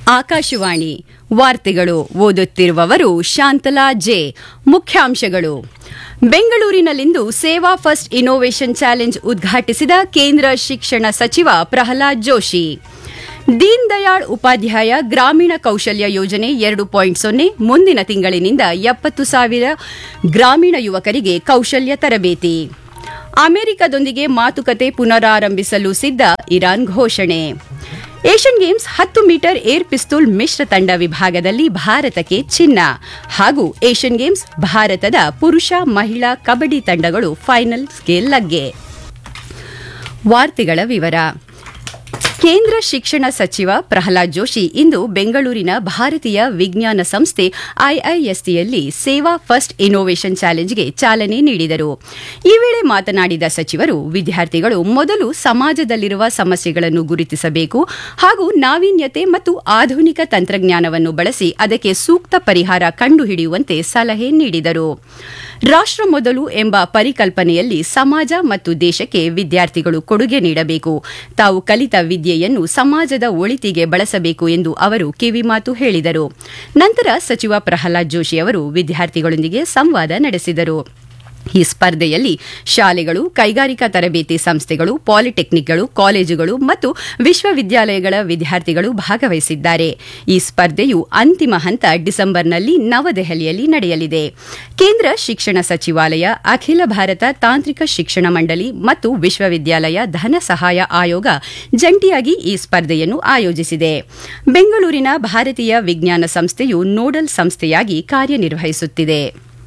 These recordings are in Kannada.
ಆಕಾಶವಾಣಿ ವಾರ್ತೆಗಳು ಓದುತ್ತಿರುವವರು ಶಾಂತಲಾ ಜೆ ಮುಖ್ಯಾಂಶಗಳು ಬೆಂಗಳೂರಿನಲ್ಲಿಂದು ಸೇವಾ ಫಸ್ಟ್ ಇನ್ನೋವೇಷನ್ ಚಾಲೆಂಜ್ ಉದ್ಘಾಟಿಸಿದ ಕೇಂದ್ರ ಶಿಕ್ಷಣ ಸಚಿವ ಪ್ರಹ್ಲಾದ್ ಜೋಶಿ ದೀನ್ ದಯಾಳ್ ಉಪಾಧ್ಯಾಯ ಗ್ರಾಮೀಣ ಕೌಶಲ್ಯ ಯೋಜನೆ ಎರಡು ಪಾಯಿಂಟ್ ಸೊನ್ನೆ ಮುಂದಿನ ತಿಂಗಳಿನಿಂದ ಎಪ್ಪತ್ತು ಸಾವಿರ ಗ್ರಾಮೀಣ ಯುವಕರಿಗೆ ಕೌಶಲ್ಯ ತರಬೇತಿ ಅಮೆರಿಕದೊಂದಿಗೆ ಮಾತುಕತೆ ಪುನರಾರಂಭಿಸಲು ಸಿದ್ಧ ಇರಾನ್ ಘೋಷಣೆ ಏಷ್ಯನ್ ಗೇಮ್ಸ್ ಹತ್ತು ಮೀಟರ್ ಏರ್ ಪಿಸ್ತೂಲ್ ಮಿಶ್ರ ತಂಡ ವಿಭಾಗದಲ್ಲಿ ಭಾರತಕ್ಕೆ ಚಿನ್ನ ಹಾಗೂ ಏಷ್ಯನ್ ಗೇಮ್ಸ್ ಭಾರತದ ಪುರುಷ ಮಹಿಳಾ ಕಬಡ್ಡಿ ತಂಡಗಳು ಫೈನಲ್ಸ್ಗೆ ಲಗ್ಗೆ ವಾರ್ತೆಗಳ ವಿವರ ಕೇಂದ್ರ ಶಿಕ್ಷಣ ಸಚಿವ ಪ್ರಹ್ಲಾದ್ ಜೋಶಿ ಇಂದು ಬೆಂಗಳೂರಿನ ಭಾರತೀಯ ವಿಜ್ಞಾನ ಸಂಸ್ಥೆ ಐಐಎಸ್ಟಿಯಲ್ಲಿ ಸೇವಾ ಫಸ್ಟ್ ಇನ್ನೋವೇಷನ್ ಚಾಲೆಂಜ್ಗೆ ಚಾಲನೆ ನೀಡಿದರು ಈ ವೇಳೆ ಮಾತನಾಡಿದ ಸಚಿವರು ವಿದ್ಯಾರ್ಥಿಗಳು ಮೊದಲು ಸಮಾಜದಲ್ಲಿರುವ ಸಮಸ್ಯೆಗಳನ್ನು ಗುರುತಿಸಬೇಕು ಹಾಗೂ ನಾವೀನ್ಯತೆ ಮತ್ತು ಆಧುನಿಕ ತಂತ್ರಜ್ಞಾನವನ್ನು ಬಳಸಿ ಅದಕ್ಕೆ ಸೂಕ್ತ ಪರಿಹಾರ ಕಂಡುಹಿಡಿಯುವಂತೆ ಸಲಹೆ ನೀಡಿದರು ರಾಷ್ಟ್ರ ಮೊದಲು ಎಂಬ ಪರಿಕಲ್ಪನೆಯಲ್ಲಿ ಸಮಾಜ ಮತ್ತು ದೇಶಕ್ಕೆ ವಿದ್ಯಾರ್ಥಿಗಳು ಕೊಡುಗೆ ನೀಡಬೇಕು ತಾವು ಕಲಿತ ವಿದ್ಯೆಯನ್ನು ಸಮಾಜದ ಒಳಿತಿಗೆ ಬಳಸಬೇಕು ಎಂದು ಅವರು ಕಿವಿಮಾತು ಹೇಳಿದರು ನಂತರ ಸಚಿವ ಪ್ರಹ್ಲಾದ್ ಜೋಶಿ ಅವರು ವಿದ್ಯಾರ್ಥಿಗಳೊಂದಿಗೆ ಸಂವಾದ ನಡೆಸಿದರು ಈ ಸ್ಪರ್ಧೆಯಲ್ಲಿ ಶಾಲೆಗಳು ಕೈಗಾರಿಕಾ ತರಬೇತಿ ಸಂಸ್ಥೆಗಳು ಪಾಲಿಟೆಕ್ನಿಕ್ಗಳು ಕಾಲೇಜುಗಳು ಮತ್ತು ವಿಶ್ವವಿದ್ಯಾಲಯಗಳ ವಿದ್ಯಾರ್ಥಿಗಳು ಭಾಗವಹಿಸಿದ್ದಾರೆ ಈ ಸ್ಪರ್ಧೆಯು ಅಂತಿಮ ಹಂತ ಡಿಸೆಂಬರ್ನಲ್ಲಿ ನವದೆಹಲಿಯಲ್ಲಿ ನಡೆಯಲಿದೆ ಕೇಂದ್ರ ಶಿಕ್ಷಣ ಸಚಿವಾಲಯ ಅಖಿಲ ಭಾರತ ತಾಂತ್ರಿಕ ಶಿಕ್ಷಣ ಮಂಡಳಿ ಮತ್ತು ವಿಶ್ವವಿದ್ಯಾಲಯ ಧನ ಸಹಾಯ ಆಯೋಗ ಜಂಟಿಯಾಗಿ ಈ ಸ್ಪರ್ಧೆಯನ್ನು ಆಯೋಜಿಸಿದೆ ಬೆಂಗಳೂರಿನ ಭಾರತೀಯ ವಿಜ್ಞಾನ ಸಂಸ್ಥೆಯು ನೋಡಲ್ ಸಂಸ್ಥೆಯಾಗಿ ಕಾರ್ಯನಿರ್ವಹಿಸುತ್ತಿದೆ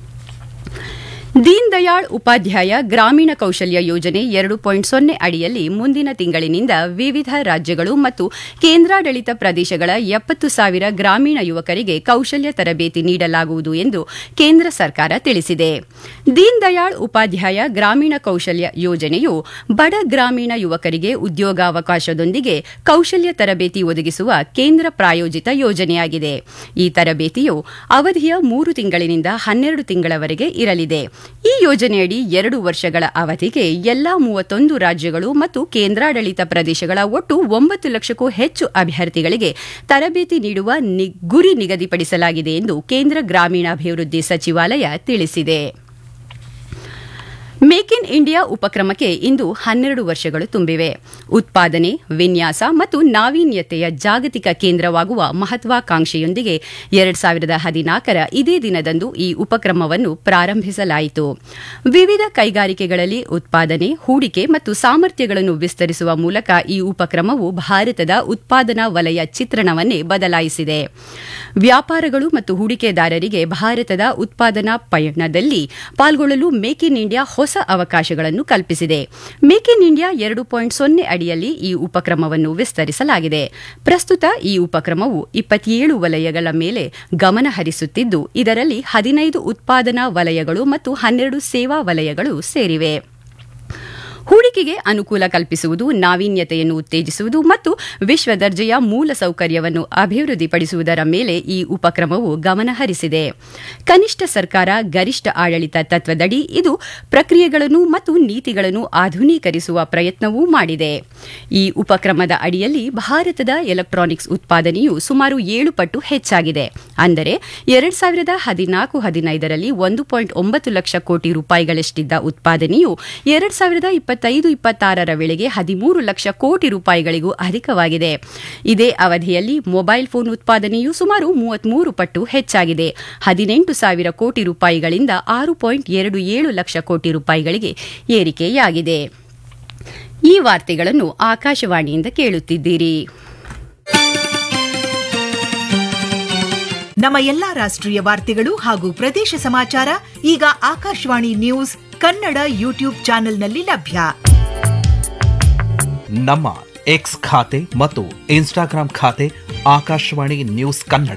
ದೀನ್ ದಯಾಳ್ ಉಪಾಧ್ಯಾಯ ಗ್ರಾಮೀಣ ಕೌಶಲ್ಯ ಯೋಜನೆ ಎರಡು ಪಾಯಿಂಟ್ ಸೊನ್ನೆ ಅಡಿಯಲ್ಲಿ ಮುಂದಿನ ತಿಂಗಳಿನಿಂದ ವಿವಿಧ ರಾಜ್ಯಗಳು ಮತ್ತು ಕೇಂದ್ರಾಡಳಿತ ಪ್ರದೇಶಗಳ ಎಪ್ಪತ್ತು ಸಾವಿರ ಗ್ರಾಮೀಣ ಯುವಕರಿಗೆ ಕೌಶಲ್ಯ ತರಬೇತಿ ನೀಡಲಾಗುವುದು ಎಂದು ಕೇಂದ್ರ ಸರ್ಕಾರ ತಿಳಿಸಿದೆ ದೀನ್ ದಯಾಳ್ ಉಪಾಧ್ಯಾಯ ಗ್ರಾಮೀಣ ಕೌಶಲ್ಯ ಯೋಜನೆಯು ಬಡ ಗ್ರಾಮೀಣ ಯುವಕರಿಗೆ ಉದ್ಯೋಗಾವಕಾಶದೊಂದಿಗೆ ಕೌಶಲ್ಯ ತರಬೇತಿ ಒದಗಿಸುವ ಕೇಂದ್ರ ಪ್ರಾಯೋಜಿತ ಯೋಜನೆಯಾಗಿದೆ ಈ ತರಬೇತಿಯು ಅವಧಿಯ ಮೂರು ತಿಂಗಳಿನಿಂದ ಹನ್ನೆರಡು ತಿಂಗಳವರೆಗೆ ಇರಲಿದೆ ಈ ಯೋಜನೆಯಡಿ ಎರಡು ವರ್ಷಗಳ ಅವಧಿಗೆ ಎಲ್ಲಾ ಮೂವತ್ತೊಂದು ರಾಜ್ಯಗಳು ಮತ್ತು ಕೇಂದ್ರಾಡಳಿತ ಪ್ರದೇಶಗಳ ಒಟ್ಟು ಒಂಬತ್ತು ಲಕ್ಷಕ್ಕೂ ಹೆಚ್ಚು ಅಭ್ಯರ್ಥಿಗಳಿಗೆ ತರಬೇತಿ ನೀಡುವ ಗುರಿ ನಿಗದಿಪಡಿಸಲಾಗಿದೆ ಎಂದು ಕೇಂದ್ರ ಗ್ರಾಮೀಣಾಭಿವೃದ್ಧಿ ಸಚಿವಾಲಯ ತಿಳಿಸಿದೆ ಮೇಕ್ ಇನ್ ಇಂಡಿಯಾ ಉಪಕ್ರಮಕ್ಕೆ ಇಂದು ಹನ್ನೆರಡು ವರ್ಷಗಳು ತುಂಬಿವೆ ಉತ್ಪಾದನೆ ವಿನ್ಯಾಸ ಮತ್ತು ನಾವೀನ್ಯತೆಯ ಜಾಗತಿಕ ಕೇಂದ್ರವಾಗುವ ಮಹತ್ವಾಕಾಂಕ್ಷೆಯೊಂದಿಗೆ ಎರಡ್ ಸಾವಿರದ ಹದಿನಾಲ್ಕರ ಇದೇ ದಿನದಂದು ಈ ಉಪಕ್ರಮವನ್ನು ಪ್ರಾರಂಭಿಸಲಾಯಿತು ವಿವಿಧ ಕೈಗಾರಿಕೆಗಳಲ್ಲಿ ಉತ್ಪಾದನೆ ಹೂಡಿಕೆ ಮತ್ತು ಸಾಮರ್ಥ್ಯಗಳನ್ನು ವಿಸ್ತರಿಸುವ ಮೂಲಕ ಈ ಉಪಕ್ರಮವು ಭಾರತದ ಉತ್ಪಾದನಾ ವಲಯ ಚಿತ್ರಣವನ್ನೇ ಬದಲಾಯಿಸಿದೆ ವ್ಯಾಪಾರಗಳು ಮತ್ತು ಹೂಡಿಕೆದಾರರಿಗೆ ಭಾರತದ ಉತ್ಪಾದನಾ ಪಯಣದಲ್ಲಿ ಪಾಲ್ಗೊಳ್ಳಲು ಮೇಕ್ ಇನ್ ಇಂಡಿಯಾ ಹೊಸ ಅವಕಾಶಗಳನ್ನು ಕಲ್ಪಿಸಿದೆ ಮೇಕ್ ಇನ್ ಇಂಡಿಯಾ ಎರಡು ಪಾಯಿಂಟ್ ಸೊನ್ನೆ ಅಡಿಯಲ್ಲಿ ಈ ಉಪಕ್ರಮವನ್ನು ವಿಸ್ತರಿಸಲಾಗಿದೆ ಪ್ರಸ್ತುತ ಈ ಉಪಕ್ರಮವು ಇಪ್ಪತ್ತೇಳು ವಲಯಗಳ ಮೇಲೆ ಗಮನ ಹರಿಸುತ್ತಿದ್ದು ಇದರಲ್ಲಿ ಹದಿನೈದು ಉತ್ಪಾದನಾ ವಲಯಗಳು ಮತ್ತು ಹನ್ನೆರಡು ಸೇವಾ ವಲಯಗಳು ಸೇರಿವೆ ಹೂಡಿಕೆಗೆ ಅನುಕೂಲ ಕಲ್ಪಿಸುವುದು ನಾವೀನ್ಯತೆಯನ್ನು ಉತ್ತೇಜಿಸುವುದು ಮತ್ತು ವಿಶ್ವ ದರ್ಜೆಯ ಮೂಲಸೌಕರ್ಯವನ್ನು ಅಭಿವೃದ್ಧಿಪಡಿಸುವುದರ ಮೇಲೆ ಈ ಉಪಕ್ರಮವು ಗಮನಹರಿಸಿದೆ ಕನಿಷ್ಠ ಸರ್ಕಾರ ಗರಿಷ್ಠ ಆಡಳಿತ ತತ್ವದಡಿ ಇದು ಪ್ರಕ್ರಿಯೆಗಳನ್ನು ಮತ್ತು ನೀತಿಗಳನ್ನು ಆಧುನೀಕರಿಸುವ ಪ್ರಯತ್ನವೂ ಮಾಡಿದೆ ಈ ಉಪಕ್ರಮದ ಅಡಿಯಲ್ಲಿ ಭಾರತದ ಎಲೆಕ್ಟ್ರಾನಿಕ್ಸ್ ಉತ್ಪಾದನೆಯು ಸುಮಾರು ಏಳು ಪಟ್ಟು ಹೆಚ್ಚಾಗಿದೆ ಅಂದರೆ ಎರಡ್ ಸಾವಿರದ ಹದಿನಾಲ್ಕು ಹದಿನೈದರಲ್ಲಿ ಒಂದು ಪಾಯಿಂಟ್ ಒಂಬತ್ತು ಲಕ್ಷ ಕೋಟಿ ರೂಪಾಯಿಗಳಷ್ಟಿದ್ದ ಉತ್ಪಾದನೆಯು ಎರಡ್ ಸಾವಿರದ ಇಪ್ಪತ್ತೈದು ಇಪ್ಪತ್ತಾರರ ವೇಳೆಗೆ ಹದಿಮೂರು ಲಕ್ಷ ಕೋಟಿ ರೂಪಾಯಿಗಳಿಗೂ ಅಧಿಕವಾಗಿದೆ ಇದೇ ಅವಧಿಯಲ್ಲಿ ಮೊಬೈಲ್ ಫೋನ್ ಉತ್ಪಾದನೆಯು ಸುಮಾರು ಮೂವತ್ಮೂರು ಪಟ್ಟು ಹೆಚ್ಚಾಗಿದೆ ಹದಿನೆಂಟು ಸಾವಿರ ಕೋಟಿ ರೂಪಾಯಿಗಳಿಂದ ಆರು ಪಾಯಿಂಟ್ ಎರಡು ಏಳು ಲಕ್ಷ ಕೋಟಿ ರೂಪಾಯಿಗಳಿಗೆ ಏರಿಕೆಯಾಗಿದೆ ಈ ವಾರ್ತೆಗಳನ್ನು ಆಕಾಶವಾಣಿಯಿಂದ ಕೇಳುತ್ತಿದ್ದೀರಿ ನಮ್ಮ ಎಲ್ಲಾ ರಾಷ್ಟ್ರೀಯ ವಾರ್ತೆಗಳು ಹಾಗೂ ಪ್ರದೇಶ ಸಮಾಚಾರ ಈಗ ಆಕಾಶವಾಣಿ ನ್ಯೂಸ್ ಕನ್ನಡ ಯೂಟ್ಯೂಬ್ ಚಾನೆಲ್ನಲ್ಲಿ ಲಭ್ಯ ನಮ್ಮ ಎಕ್ಸ್ ಖಾತೆ ಮತ್ತು ಇನ್ಸ್ಟಾಗ್ರಾಂ ಖಾತೆ ಆಕಾಶವಾಣಿ ನ್ಯೂಸ್ ಕನ್ನಡ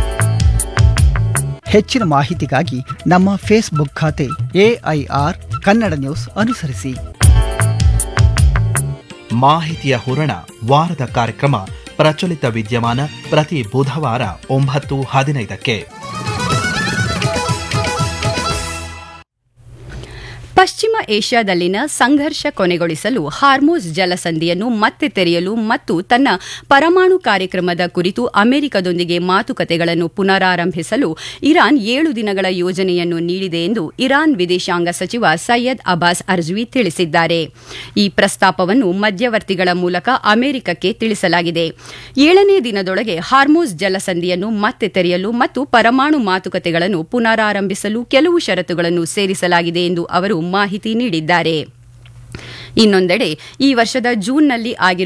ಹೆಚ್ಚಿನ ಮಾಹಿತಿಗಾಗಿ ನಮ್ಮ ಫೇಸ್ಬುಕ್ ಖಾತೆ ಎಐಆರ್ ಕನ್ನಡ ನ್ಯೂಸ್ ಅನುಸರಿಸಿ ಮಾಹಿತಿಯ ಹೂರಣ ವಾರದ ಕಾರ್ಯಕ್ರಮ ಪ್ರಚಲಿತ ವಿದ್ಯಮಾನ ಪ್ರತಿ ಬುಧವಾರ ಒಂಬತ್ತು ಹದಿನೈದಕ್ಕೆ ಪಶ್ಚಿಮ ಏಷ್ಯಾದಲ್ಲಿನ ಸಂಘರ್ಷ ಕೊನೆಗೊಳಿಸಲು ಹಾರ್ಮೋಸ್ ಜಲಸಂಧಿಯನ್ನು ಮತ್ತೆ ತೆರೆಯಲು ಮತ್ತು ತನ್ನ ಪರಮಾಣು ಕಾರ್ಯಕ್ರಮದ ಕುರಿತು ಅಮೆರಿಕದೊಂದಿಗೆ ಮಾತುಕತೆಗಳನ್ನು ಪುನರಾರಂಭಿಸಲು ಇರಾನ್ ಏಳು ದಿನಗಳ ಯೋಜನೆಯನ್ನು ನೀಡಿದೆ ಎಂದು ಇರಾನ್ ವಿದೇಶಾಂಗ ಸಚಿವ ಸೈಯದ್ ಅಬ್ಬಾಸ್ ಅರ್ಜ್ವಿ ತಿಳಿಸಿದ್ದಾರೆ ಈ ಪ್ರಸ್ತಾಪವನ್ನು ಮಧ್ಯವರ್ತಿಗಳ ಮೂಲಕ ಅಮೆರಿಕಕ್ಕೆ ತಿಳಿಸಲಾಗಿದೆ ಏಳನೇ ದಿನದೊಳಗೆ ಹಾರ್ಮೋಸ್ ಜಲಸಂಧಿಯನ್ನು ಮತ್ತೆ ತೆರೆಯಲು ಮತ್ತು ಪರಮಾಣು ಮಾತುಕತೆಗಳನ್ನು ಪುನರಾರಂಭಿಸಲು ಕೆಲವು ಷರತ್ತುಗಳನ್ನು ಸೇರಿಸಲಾಗಿದೆ ಎಂದು ಅವರು ಮಾಹಿತಿ ನೀಡಿದ್ದಾರೆ ಇನ್ನೊಂದೆಡೆ ಈ ವರ್ಷದ ಜೂನ್ನಲ್ಲಿ ಆಗಿರುವ